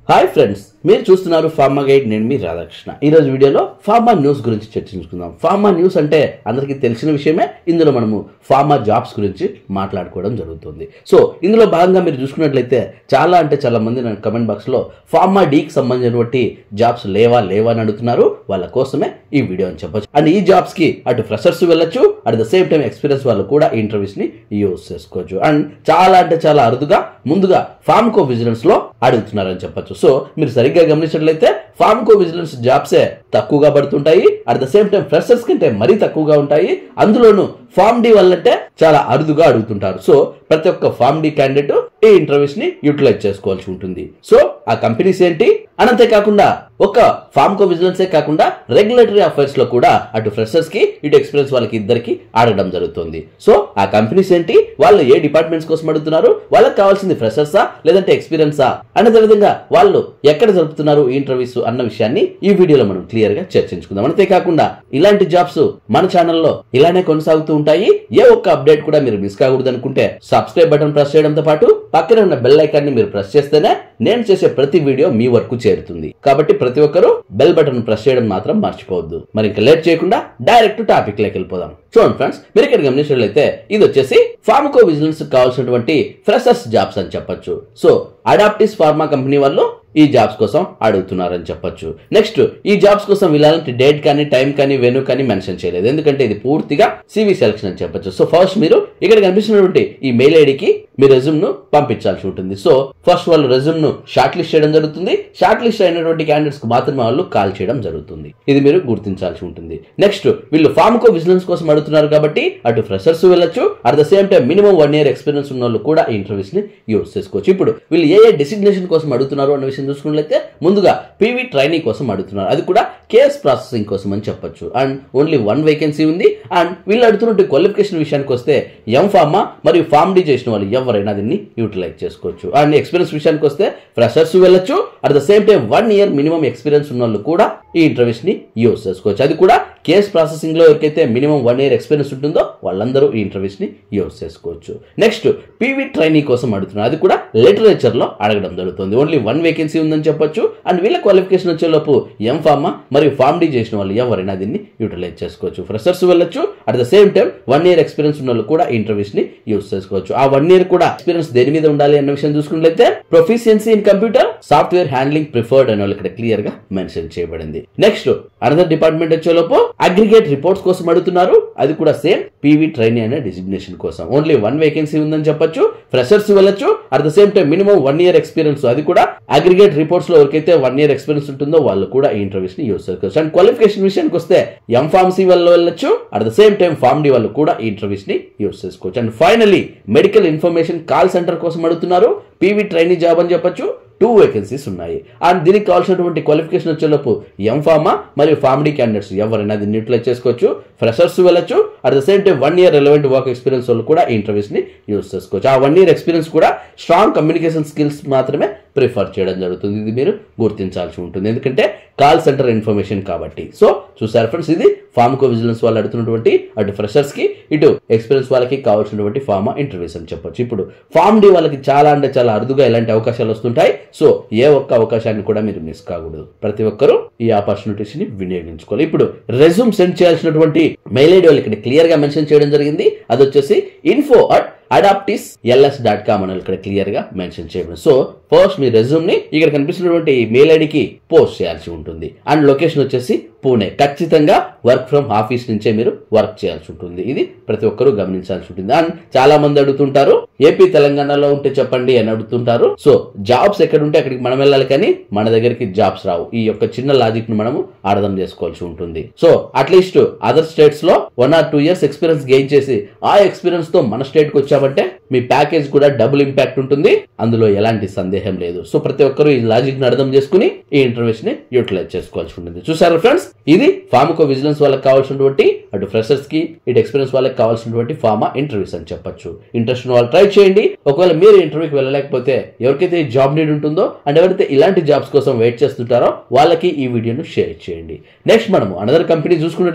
hi friends మీరు చూస్తున్నారు pharma guide నేను మీ రాధాకృష్ణ ఈ రోజు వీడియోలో ఫార్మా న్యూస్ గురించి చర్చించుకుందాం ఫార్మా న్యూస్ అంటే అందరికీ తెలిసిన విషయమే ఇందులో మనము ఫార్మా జాబ్స్ గురించి మాట్లాడుకోవడం జరుగుతుంది సో ఇందులో భాగంగా మీరు చూసుకున్నట్లయితే చాలా అంటే చాలా మంది నాకు కమెంట్ బాక్స్ లో ఫార్మా డీకి సంబంధించినటువంటి జాబ్స్ లేవా లేవా అని అడుగుతున్నారు వాళ్ళ కోసమే ఈ వీడియో అని చెప్పొచ్చు అండ్ ఈ జాబ్స్ కి అటు ఫ్రెషర్స్ వెళ్ళొచ్చు at the same time experience వాళ్ళు కూడా ఈ ఇంటర్వ్యూస్ ని యూజ్ చేసుకోవచ్చు అండ్ చాలా అంటే చాలా అరుదుగా ముందుగా ఫార్మ్కో విజిలెన్స్ లో అడుగుతున్నారని చెప్పొచ్చు సో మీరు సరిగ్గా గమనించినట్లయితే ఫార్మ్కో విజిలెన్స్ జాబ్సే తక్కువగా పడుతుంటాయి at the same time freshers కంటే మరీ తక్కువగా ఉంటాయి అందులోనూ ఫార్మ్ డి వాళ్ళంటే చాలా అరుదుగా అడుగుతుంటారు సో ప్రతి ఒక్క ఫార్మ్ డి క్యాండిడేట్ ఈ ఇంటర్వ్యూస్ ని యూటిలైజ్ చేసుకోవాల్సి ఉంటుంది సో ఆ కంపెనీస్ ఏంటి అని అంతేకాకుండా ఒక ఫార్మ్ కో విజిలెన్సే కాకుండా రెగ్యులేటరీ అఫైర్స్ లో కూడా అటు ఫ్రెషర్స్ కి ఇటు ఎక్స్పీరియన్స్ వాళ్ళకి ఇద్దరికి ఆడడం జరుగుతుంది సో ఆ కంపెనీస్ ఏంటి వాళ్ళు ఏ డిపార్ట్మెంట్స్ కోసం అడుగుతున్నారు వాళ్ళకి కావాల్సింది ఫ్రెషర్సా లేదంటే ఎక్స్పీరియన్సా అనే విధంగా వాళ్ళు ఎక్కడ జరుపుతున్నారు ఈ ఇంటర్వ్యూస్ అన్న విషయాన్ని ఈ వీడియోలో మనం క్లియర్ గా చర్చించుకుందాం అంతేకాకుండా ఇలాంటి జాబ్స్ మన ఛానల్లో ఇలానే కొనసాగుతూ ఉంటాయి ఏ ఒక్క అప్డేట్ కూడా మీరు మిస్ కాకూడదు అనుకుంటే సబ్స్క్రైబ్ బటన్ ప్రెస్ చేయడంతో పాటు పక్కన ఉన్న బెల్ ఐకాన్ ని మీరు ప్రెస్ చేస్తేనే నేను చేసే ప్రతి వీడియో మీ వరకు చేరుతుంది కాబట్టి ప్రతి ఒక్కరూ బెల్ బటన్ ప్రెస్ చేయడం మాత్రం మర్చిపోవద్దు మరి ఇంకా లేట్ చేయకుండా డైరెక్ట్ టాపిక్ లోకి వెళ్ళిపోదాం చూడండి ఫ్రెండ్స్ మీరు ఇక్కడ గమనించినట్లయితే ఇది వచ్చేసి ఫార్మకో విజిలెన్స్ కావాల్సినటువంటి ఫ్రెషర్స్ జాబ్స్ అని చెప్పొచ్చు సో అడాప్టిస్ ఫార్మా కంపెనీ వాళ్ళు ఈ జాబ్స్ కోసం అడుగుతున్నారని చెప్పొచ్చు నెక్స్ట్ ఈ జాబ్స్ కోసం వీళ్ళంటి డేట్ కానీ టైం కానీ వెను కానీ మెన్షన్ చేయలేదు ఎందుకంటే ఇది పూర్తిగా సివి సెలక్షన్ అని చెప్పొచ్చు సో ఫస్ట్ మీరు ఇక్కడ కనిపిస్తున్నటువంటి ఈ మెయిల్ ఐడికి మీ రెజ్యూమ్ ను పంపించాల్సి ఉంటుంది సో ఫస్ట్ వాళ్ళు రెజ్యూమ్ ను షార్ట్ లిస్ట్ చేయడం జరుగుతుంది షార్ట్ లిస్ట్ అయినటువంటి క్యాండిడేట్స్ కు మాత్రమే వాళ్ళు కాల్ చేయడం జరుగుతుంది ఇది మీరు గుర్తించాల్సి ఉంటుంది నెక్స్ట్ వీళ్ళు ఫార్మకో విజిలెన్స్ కోసం అడుగుతున్నారు కాబట్టి అటు ఫ్రెషర్స్ వెళ్ళొచ్చు at the same time minimum one year experience ఉన్న వాళ్ళు కూడా ఈ ఇంటర్వ్యూస్ ని యూస్ చేసుకోవచ్చు ఇప్పుడు వీళ్ళు ఏ ఏ డిసిగ్నేషన్ కోసం అడుగుతున్నారు అన్న విషయం చూసుకున్నట్లయితే ముందుగా పీవీ ట్రైనింగ్ కోసం అడుగుతున్నారు అది కూడా కేఎస్ ప్రాసెసింగ్ కోసం అని చెప్పొచ్చు అండ్ ఓన్లీ వన్ వేకెన్సీ ఉంది అండ్ వీళ్ళు అడుగుతున్నట్టు క్వాలిఫికేషన్ విషయానికి వస్తే ఎం ఫార్మా మరియు ఫార్మ్ డి చేసిన వాళ్ళు ఎవరైనా దీన్ని యూటిలైజ్ చేసుకోవచ్చు అండ్ ఎక్స్పీరియన్స్ విషయానికి వస్తే ఫ్రెషర్స్ వెళ్ళొచ్చు at the same time one year minimum experience ఉన్న వాళ్ళు కూడా ఈ ఇంటర్వ్యూస్ ని యూజ్ చేసుకోవచ్చు అది కూడా కేస్ ప్రాసెసింగ్ లో ఎవరికైతే మినిమం వన్ ఇయర్ ఎక్స్పీరియన్స్ ఉంటుందో వాళ్ళందరూ ఈ ఇంటర్వ్యూస్ ని యూజ్ చేసుకోవచ్చు నెక్స్ట్ పీవీ ట్రైనింగ్ కోసం అడుగుతున్నారు అది కూడా లిటరేచర్ లో అడగడం జరుగుతుంది ఓన్లీ వన్ వేకెన్సీ ఉందని చెప్పొచ్చు అండ్ వీళ్ళ క్వాలిఫికేషన్ వచ్చేలోపు ఎం ఫార్మా మరియు ఫార్మ్ డి చేసిన వాళ్ళు ఎవరైనా దీన్ని యూటిలైజ్ చేసుకోవచ్చు ఫ్రెషర్స్ వెళ్ళొచ్చు at the same time one year experience ఉన్న వాళ్ళు కూడా ఇంటర్వ్యూస్ ని యూజ్ చేసుకోవచ్చు ఆ వన్ ఇయర్ కూడా ఎక్స్పీరియన్స్ దేని మీద ఉండాలి అన్న విషయం చూసుకున్నట్లయితే proficiency in computer software handling preferred అని వాళ్ళు ఇక్కడ క్లియర్ గా మెన్షన్ చేయబడింది నెక్స్ట్ అనదర్ డిపార్ట్మెంట్ వచ్చేలోపు అగ్రిగేట్ రిపోర్ట్స్ కోసం అడుగుతున్నారు అది కూడా సేమ్ పీవీ ట్రైనీ అనే డిజిగ్నేషన్ కోసం ఓన్లీ వన్ వేకెన్సీ ఉందని చెప్పొచ్చు ఫ్రెషర్స్ వెళ్ళొచ్చు at the same time minimum one year experience అది కూడా అగ్రిగేట్ రిపోర్ట్స్ లో ఎవరికైతే వన్ ఇయర్ ఎక్స్పీరియన్స్ ఉంటుందో వాళ్ళు కూడా ఈ ఇంటర్వ్యూస్ ని యూస్ చేసుకోవచ్చు అండ్ క్వాలిఫికేషన్ విషయానికి వస్తే ఎం ఫార్మసీ వాళ్ళు వెళ్ళొచ్చు at the same time pharm D వాళ్ళు కూడా ఈ ఇంటర్వ్యూస్ ని యూస్ చేసుకోవచ్చు and finally medical information call centre కోసం అడుగుతున్నారు పీవీ ట్రైనీ జాబ్ అని చెప్పొచ్చు టూ వేకెన్సీస్ ఉన్నాయి అండ్ దీనికి కావాల్సినటువంటి క్వాలిఫికేషన్ వచ్చేలోపు ఎం ఫార్మా మరియు ఫార్మడీ క్యాండిడేట్స్ ఎవరైనా దీన్ని యూటిలైజ్ చేసుకోవచ్చు ఫ్రెషర్స్ వెళ్ళొచ్చు at the same time one year relevant work experience వాళ్ళు కూడా ఈ ఇంటర్వ్యూస్ ని యూస్ చేసుకోవచ్చు ఆ వన్ ఇయర్ ఎక్స్పీరియన్స్ కూడా స్ట్రాంగ్ కమ్యూనికేషన్ స్కిల్స్ మాత్రమే ప్రిఫర్ చేయడం జరుగుతుంది ఇది మీరు గుర్తించాల్సి ఉంటుంది ఎందుకంటే కాల్ సెంటర్ ఇన్ఫర్మేషన్ కాబట్టి సో చూసారు ఫ్రెండ్స్ ఇది ఫార్మకో విజిలెన్స్ వాళ్ళు అడుగుతున్నటువంటి అటు ఫ్రెషర్స్ కి ఇటు ఎక్స్పీరియన్స్ వాళ్ళకి కావాల్సినటువంటి ఫార్మా ఇంటర్వ్యూస్ అని చెప్పొచ్చు ఇప్పుడు ఫార్మ్ డి వాళ్ళకి చాలా అంటే చాలా అరుదుగా ఇలాంటి అవకాశాలు వస్తుంటాయి సో ఏ ఒక్క అవకాశాన్ని కూడా మీరు మిస్ కాకూడదు ప్రతి ఒక్కరూ ఈ ఆపర్చునిటీస్ ని వినియోగించుకోవాలి ఇప్పుడు రెజ్యూమ్ సెండ్ చేయాల్సినటువంటి మెయిల్ ఐడి వాళ్ళు ఇక్కడ క్లియర్ గా మెన్షన్ చేయడం జరిగింది అది వచ్చేసి ఇన్ఫో అట్ అడాప్టిస్ ఎల్ఎస్ డాట్ కామ్ అని ఇక్కడ క్లియర్ గా మెన్షన్ చేయబడింది సో ఫస్ట్ మీ రెజ్యూమ్ ని ఇక్కడ కనిపిస్తున్నటువంటి మెయిల్ ఐడికి పోస్ట్ చేయాల్సి ఉంటుంది అండ్ లొకేషన్ వచ్చేసి పూణే ఖచ్చితంగా వర్క్ ఫ్రమ్ ఆఫీస్ నుంచే మీరు వర్క్ చేయాల్సి ఉంటుంది ఇది ప్రతి ఒక్కరూ గమనించాల్సి ఉంటుంది అండ్ చాలా మంది అడుగుతుంటారు ఏపీ తెలంగాణలో ఉంటే చెప్పండి అని అడుగుతుంటారు సో జాబ్స్ ఎక్కడ ఉంటే అక్కడికి మనం వెళ్ళాలి కానీ మన దగ్గరికి జాబ్స్ రావు ఈ యొక్క చిన్న లాజిక్ ను మనము అర్థం చేసుకోవాల్సి ఉంటుంది సో అట్లీస్ట్ అదర్ స్టేట్స్ లో one or two years experience gain చేసి ఆ ఎక్స్పీరియన్స్ తో మన స్టేట్ కి వచ్చామంటే మీ ప్యాకేజ్ కూడా డబుల్ ఇంపాక్ట్ ఉంటుంది అందులో ఎలాంటి సందేహం లేదు సో ప్రతి ఒక్కరూ ఈ లాజిక్ ని అర్థం చేసుకుని ఈ ఇంటర్వ్యూస్ ని యూటిలైజ్ చేసుకోవాల్సి ఉంటుంది చూసారు ఫ్రెండ్స్ ఇది ఫార్మకో విజిలెన్స్ వాళ్ళకి కావాల్సినటువంటి అటు ఫ్రెషర్స్ కి ఇటు ఎక్స్పీరియన్స్ వాళ్ళకి కావాల్సినటువంటి ఫార్మా ఇంటర్వ్యూస్ అని చెప్పొచ్చు ఇంట్రెస్ట్ ఉన్న వాళ్ళు ట్రై చేయండి ఒకవేళ మీరు ఇంటర్వ్యూకి వెళ్ళలేకపోతే ఎవరికైతే ఈ జాబ్ నీడ్ ఉంటుందో అండ్ ఎవరైతే ఇలాంటి జాబ్స్ కోసం వెయిట్ చేస్తుంటారో వాళ్ళకి ఈ వీడియోను షేర్ చేయండి నెక్స్ట్ మనము అనదర్ కంపెనీ చూసుకున్నట్లయితే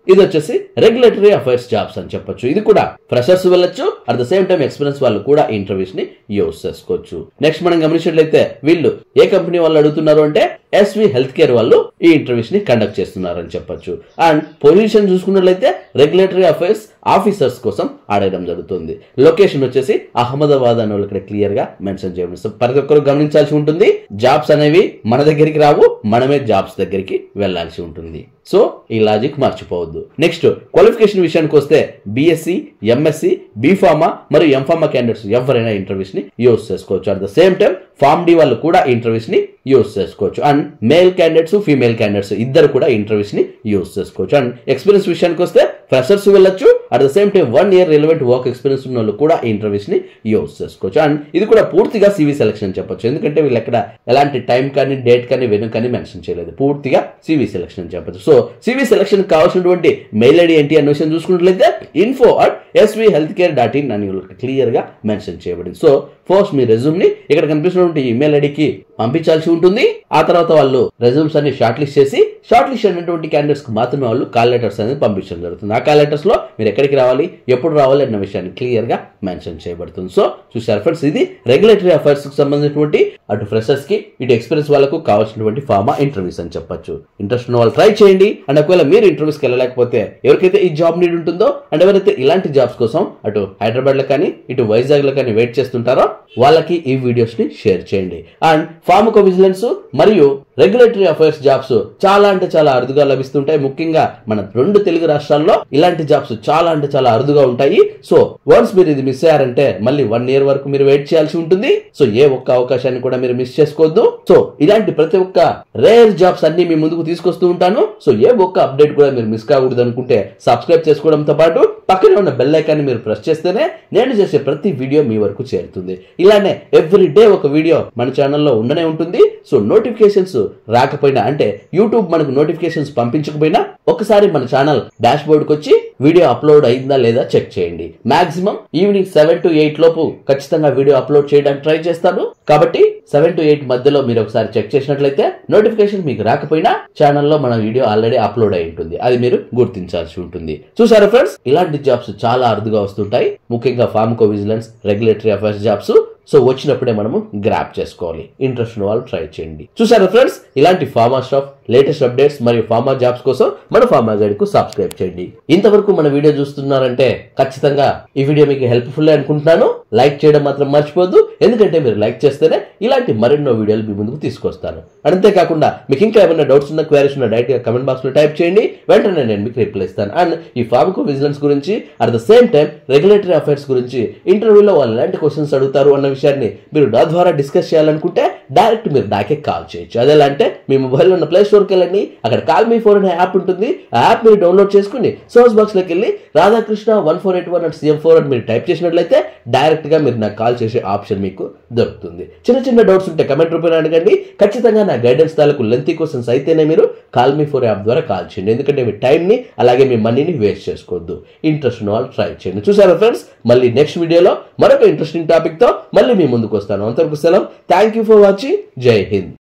ఇది వచ్చేసి రెగ్యులేటరీ అఫైర్స్ జాబ్స్ అని చెప్పొచ్చు ఇది కూడా ఫ్రెషర్స్ వెళ్ళొచ్చు at the same time experience వాళ్ళు కూడా ఇంటర్వ్యూస్ ని యూస్ చేసుకోవచ్చు నెక్స్ట్ మనం గమనించినట్లయితే వీళ్ళు ఏ కంపెనీ వాళ్ళు అడుగుతున్నారు అంటే ఎస్వి హెల్త్ కేర్ వాళ్ళు ఈ ఇంటర్వ్యూస్ ని కండక్ట్ చేస్తున్నారని చెప్పొచ్చు అండ్ పొజిషన్ చూసుకున్నట్లయితే రెగ్యులేటరీ అఫైర్స్ ఆఫీసర్స్ కోసం ఆడడం జరుగుతుంది లొకేషన్ వచ్చేసి అహ్మదాబాద్ అని వాళ్ళు ఇక్కడ క్లియర్ గా మెన్షన్ చేయడం సో ప్రతి ఒక్కరు గమనించాల్సి ఉంటుంది జాబ్స్ అనేవి మన దగ్గరికి రావు మనమే జాబ్స్ దగ్గరికి వెళ్ళాల్సి ఉంటుంది సో ఈ లాజిక్ మర్చిపోవద్దు నెక్స్ట్ క్వాలిఫికేషన్ విషయానికి వస్తే బీఎస్సీ ఎంఎస్సి బీఫార్మా మరియు ఎంఫార్మా క్యాండిడేట్స్ ఎవరైనా ఇంటర్వ్యూస్ ని యూస్ చేసుకోవచ్చు at the same time pharm D వాళ్ళు కూడా ఇంటర్వ్యూస్ ని యూస్ చేసుకోవచ్చు and male candidates female candidates ఇద్దరు కూడా ఇంటర్వ్యూస్ ని యూస్ చేసుకోవచ్చు అండ్ ఎక్స్పీరియన్స్ విషయానికి వస్తే ఫ్రెషర్స్ వెళ్ళొచ్చు at the same time one year relevant work experience ఉన్న వాళ్ళు కూడా ఇంటర్వ్యూస్ ని యూస్ చేసుకోవచ్చు అండ్ ఇది కూడా పూర్తిగా సివి సెలక్షన్ చెప్పొచ్చు ఎందుకంటే వీళ్ళు ఎక్కడ ఎలాంటి టైం కానీ డేట్ కానీ వెను కానీ మెన్షన్ చేయలేదు పూర్తిగా సివి సెలక్షన్ చెప్పొచ్చు సో సివి సెలక్షన్ కావాల్సినటువంటి మెయిల్ ఐడి ఏంటి అనే విషయం చూసుకున్నట్లయితే info at SV health care dot in అని క్లియర్ గా మెన్షన్ చేయబడింది సో ఫస్ట్ మీ రెజ్యూమ్ ని ఇక్కడ కనిపిస్తున్నటువంటి ఈమెయిల్ ఐడికి పంపించాల్సి ఉంటుంది ఆ తర్వాత వాళ్ళు రెజ్యూమ్స్ అన్ని షార్ట్ లిస్ట్ చేసి షార్ట్ లిస్ట్ అయినటువంటి క్యాండిడేట్స్ కి మాత్రమే వాళ్ళు కాల్ లెటర్స్ అనేది పంపించడం జరుగుతుంది ఆ కాల్ లెటర్స్ లో మీరు ఎక్కడికి రావాలి ఎప్పుడు రావాలి అన్న విషయాన్ని క్లియర్ గా మెన్షన్ చేయబడుతుంది సో చూసారు ఫ్రెండ్స్ ఇది రెగ్యులేటరీ అఫైర్స్ కి సంబంధించినటువంటి అటు ఫ్రెషర్స్ కి ఇటు ఎక్స్పీరియన్స్ వాళ్ళకు కావాల్సినటువంటి ఫార్మా ఇంటర్వ్యూస్ అని చెప్పొచ్చు ఇంట్రెస్ట్ ఉన్న వాళ్ళు ట్రై చేయండి అండ్ ఒకవేళ మీరు ఇంటర్వ్యూస్ కి వెళ్ళలేకపోతే ఎవరికైతే ఈ జాబ్ నీడ్ ఉంటుందో అండ్ ఎవరైతే ఇలాంటి జాబ్స్ కోసం అటు హైదరాబాద్ లో కానీ ఇటు వైజాగ్ లో కానీ వెయిట్ చేస్తుంటారో వాళ్ళకి ఈ వీడియోస్ ని షేర్ చేయండి అండ్ ఫార్మకో విజిలెన్స్ మరియు రెగ్యులేటరీ అఫైర్స్ జాబ్స్ చాలా అంటే చాలా అరుదుగా లభిస్తుంటాయి ముఖ్యంగా మన రెండు తెలుగు రాష్ట్రాల్లో ఇలాంటి జాబ్స్ చాలా అంటే చాలా అరుదుగా ఉంటాయి సో వన్స్ మీరు ఇది మిస్ అయ్యారంటే మళ్ళీ వన్ ఇయర్ వరకు మీరు వెయిట్ చేయాల్సి ఉంటుంది సో ఏ ఒక్క అవకాశాన్ని కూడా మీరు మిస్ చేసుకోవద్దు సో ఇలాంటి ప్రతి ఒక్క రేర్ జాబ్స్ అన్ని మీ ముందుకు తీసుకొస్తూ ఉంటాను సో ఏ ఒక్క అప్డేట్ కూడా మీరు మిస్ కాకూడదు అనుకుంటే సబ్స్క్రైబ్ చేసుకోవడంతో పాటు పక్కనే ఉన్న బెల్ ఐకాన్ని మీరు ప్రెస్ చేస్తేనే నేను చేసే ప్రతి వీడియో మీ వరకు చేరుతుంది ఇలానే ఎవ్రీ డే ఒక వీడియో మన ఛానల్లో ఉండనే ఉంటుంది సో నోటిఫికేషన్స్ రాకపోయినా అంటే యూట్యూబ్ మనకు నోటిఫికేషన్స్ పంపించకపోయినా ఒకసారి మన ఛానల్ డాష్ బోర్డ్కి వచ్చి వీడియో అప్లోడ్ అయిందా లేదా చెక్ చేయండి maximum evening seven to eight లోపు ఖచ్చితంగా వీడియో అప్లోడ్ చేయడానికి ట్రై చేస్తాను కాబట్టి సెవెన్ టు ఎయిట్ మధ్యలో మీరు ఒకసారి చెక్ చేసినట్లయితే నోటిఫికేషన్ మీకు రాకపోయినా ఛానల్లో మన వీడియో ఆల్రెడీ అప్లోడ్ అయి ఉంటుంది అది మీరు గుర్తించాల్సి ఉంటుంది చూసారా ఫ్రెండ్స్ ఇలాంటి జాబ్స్ చాలా అరుదుగా వస్తుంటాయి ముఖ్యంగా pharmacovigilance regulatory affairs jobs so వచ్చినప్పుడే మనము గ్రాప్ చేసుకోవాలి ఇంట్రెస్ట్ ఉన్న వాళ్ళు ట్రై చేయండి చూసారా ఫ్రెండ్స్ ఇలాంటి ఫార్మా స్టాఫ్ లేటెస్ట్ అప్డేట్స్ మరియు ఫార్మా జాబ్స్ కోసం మన ఫార్మా గైడ్ కు సబ్స్క్రైబ్ చేయండి ఇంతవరకు మన వీడియో చూస్తున్నారంటే ఖచ్చితంగా ఈ వీడియో మీకు హెల్ప్ఫుల్ అనుకుంటున్నాను లైక్ చేయడం మాత్రం మర్చిపోద్దు ఎందుకంటే మీరు లైక్ చేస్తేనే ఇలాంటి మరెన్నో వీడియోలు మీ ముందుకు తీసుకొస్తాను అంతేకాకుండా మీకు ఇంకా ఏమైనా డౌట్స్ ఉన్న క్వైరీస్ ఉన్న డైరెక్ట్ గా కమెంట్ బాక్స్ లో టైప్ చేయండి వెంటనే నేను మీకు రిప్లై ఇస్తాను అండ్ ఈ ఫార్మకో విజిలెన్స్ గురించి at the same time regulatory affairs గురించి ఇంటర్వ్యూలో వాళ్ళు ఎలాంటి క్వశ్చన్స్ అడుగుతారు అన్న విషయాన్ని మీరు నా ద్వారా డిస్కస్ చేయాలనుకుంటే డైరెక్ట్ మీరు నాకే కాల్ చేయొచ్చు అదెలా అంటే మీ మొబైల్లో ఉన్న ప్లే స్టోర్కి వెళ్ళండి అక్కడ కాల్ మీ ఫోన్ అనే యాప్ ఉంటుంది ఆ యాప్ మీరు డౌన్లోడ్ చేసుకుని సోర్స్ బాక్స్ లోకి వెళ్ళి Radhakrishna one four eight one at CM four అని మీరు టైప్ చేసినట్లయితే డైరెక్ట్ గా మీరు నాకు కాల్ చేసే ఆప్షన్ మీకు దొరుకుతుంది చిన్న చిన్న డౌట్స్ ఉంటే కమెంట్ రూపంలో అడగండి ఖచ్చితంగా నా గైడెన్స్ తాలూకు లెంతీ క్వశ్చన్స్ అయితేనే మీరు కాల్ మీ ఫోర్ యాప్ ద్వారా కాల్ చేయండి ఎందుకంటే మీ టైంని అలాగే మీ మనీని వేస్ట్ చేసుకోవద్దు ఇంట్రెస్ట్ ఉన్న వాళ్ళు ట్రై చేయండి చూసారా ఫ్రెండ్స్ మళ్ళీ నెక్స్ట్ వీడియోలో మరొక ఇంట్రెస్టింగ్ టాపిక్ తో మళ్ళీ మీ ముందుకు వస్తాను అంతవరకు సెలవు థ్యాంక్ యూ ఫర్ వాచింగ్ జై హింద్